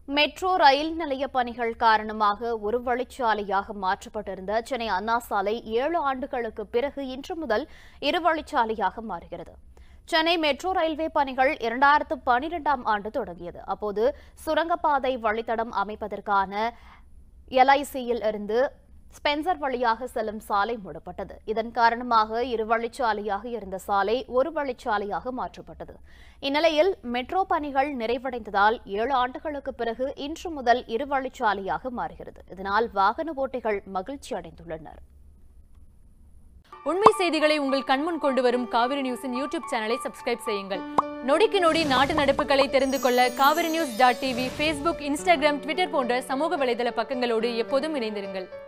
metro rail நிலைய பணிகள் காரணமாக ஒரு வழிச்சாலையாக மாற்றப்பட்டிருந்த சென்னை அண்ணா சாலை ஏழு ஆண்டுகளுக்கு பிறகு இன்று முதல் இரு வழிச்சாலையாக மாறுகிறது சென்னை மெட்ரோ ரயில்வே பணிகள் இரண்டாயிரத்து பனிரெண்டாம் ஆண்டு தொடங்கியது அப்போது சுரங்கப்பாதை வழித்தடம் அமைப்பதற்கான எல்ஐசியில் இருந்து ஸ்பென்சர் வழியாக செல்லும் சாலை மூடப்பட்டது இதன் காரணமாக இரு வழிச்சாலையாக இருந்த சாலை ஒரு வழிச்சாலையாக மாற்றப்பட்டது இந்நிலையில் மெட்ரோ பணிகள் நிறைவடைந்ததால் ஏழு ஆண்டுகளுக்கு பிறகு இன்று முதல் இரு வழிச்சாலையாக மாறுகிறது இதனால் வாகன ஓட்டிகள் மகிழ்ச்சி அடைந்துள்ளனர் உண்மை செய்திகளை உங்கள் கண்முன் கொண்டு வரும் காவிரி நியூஸின் யூடியூப் சேனலை சப்ஸ்கிரைப் செய்யுங்கள் நொடிக்கு நொடி நாட்டு நடப்புகளை தெரிந்து கொள்ள Kaveri news dot TV Facebook Instagram Twitter போன்ற சமூக வலைதள பக்கங்களோடு எப்போதும் இணைந்திருங்கள்